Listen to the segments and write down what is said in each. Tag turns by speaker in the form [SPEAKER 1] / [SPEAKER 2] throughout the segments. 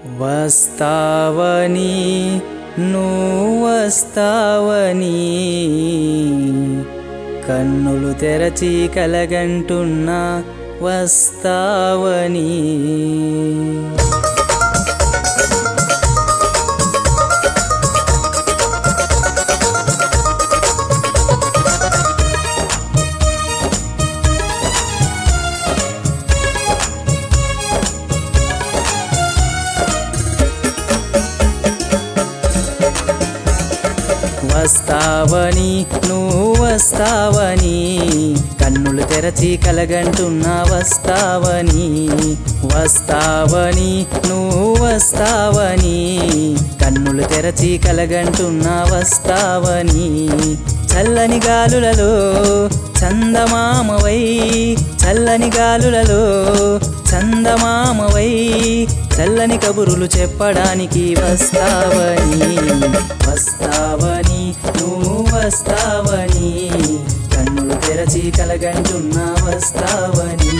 [SPEAKER 1] వస్తావని నువ్వస్తావని కన్నులు తెరచి కలగంటున్నా వస్తావని వస్తావని నువ్వు వస్తావని కన్నులు తెరచి కలగంటున్నా వస్తావని వస్తావని నువ్వు వస్తావని కన్నులు తెరచి కలగంటున్నా వస్తావని చల్లని గాలులలో చందమామవై చల్లని గాలులలో చందమామవై చల్లని కబురులు చెప్పడానికి వస్తావని వస్తావని నువ్వు వస్తావని కన్నులు తెరచి కలగంటున్నా వస్తావని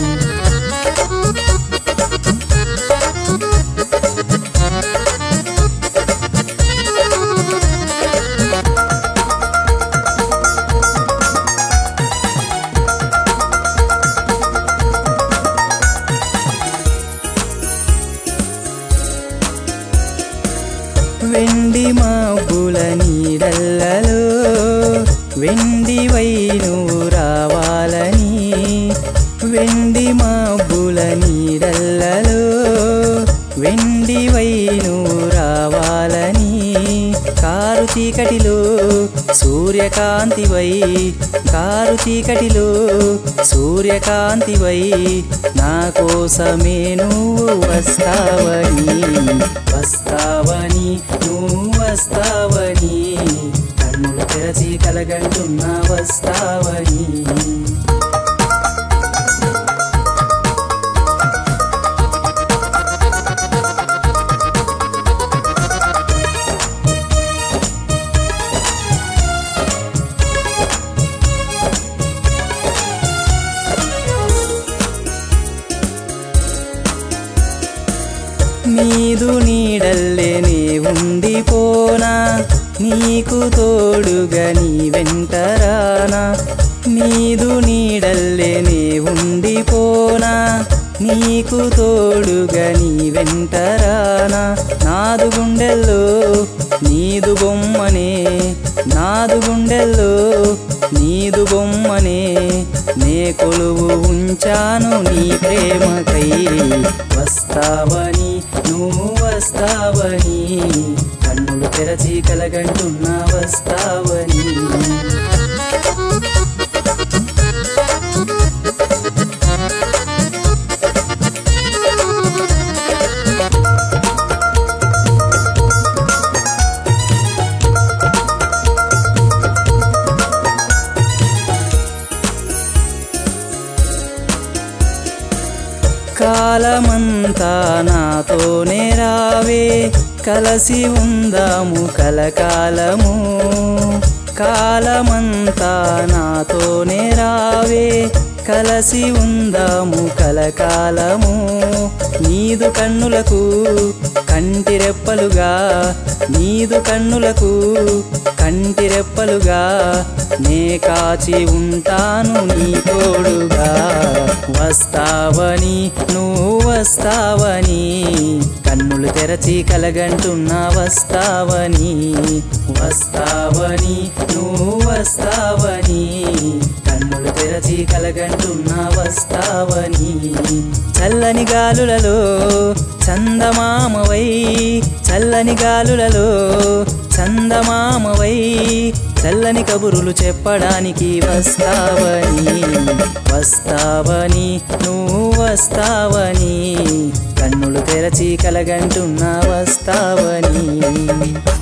[SPEAKER 1] వెండి మాబుల నీడల్లలో వెండి నువ్వు రావాలని వెండి మాబుల నీడల్లలో వెండి నువ్వు రావాలని కారు చీకటిలో సూర్యకాంతివై కారు చీకటిలో సూర్యకాంతివై నా కోసమే నువ్వు వస్తావని వస్తావని నువ్వు వస్తావని కన్నులు తెరచి కలగంటున్నా వస్తావని నీదు నీడల్లే నీ ఉండిపోనా నీకు తోడుగా నీ వెంటరానా నీదు నీడల్లే నీ ఉండిపోనా నీకు తోడుగా నీ వెంటరానా నాదు గుండెల్లో నీదు బొమ్మనే నాదు గుండెల్లో నీదు బొమ్మనే నే కొలువు ఉంచాను నీ ప్రేమకై వస్తావని నువ్వు వస్తావని కన్నులు తెరచి కలగంటున్నా వస్తావని కాలమంతా నాతోనే రావే కలసి ఉందాము కలకాలము కాలమంతా నాతోనే రావే కలసి ఉందాము కలకాలము నీదు కన్నులకు కంటిరెప్పలుగా నీదు కన్నులకు కంటిరెప్పలుగా నే కాచి ఉంటాను నీ తోడుగా వస్తావని నువ్వు వస్తావని కన్నులు తెరచి కలగంటున్నా వస్తావని వస్తావని నువ్వు వస్తావని కన్నులు తెరచి కలగంటున్నా వస్తావని చల్లని గాలులలో చందమామవై చల్లని గాలులలో చందమామవై చల్లని కబురులు చెప్పడానికి వస్తావని వస్తావని నువ్వు వస్తావని కన్నులు తెరచి కలగంటున్నా వస్తావని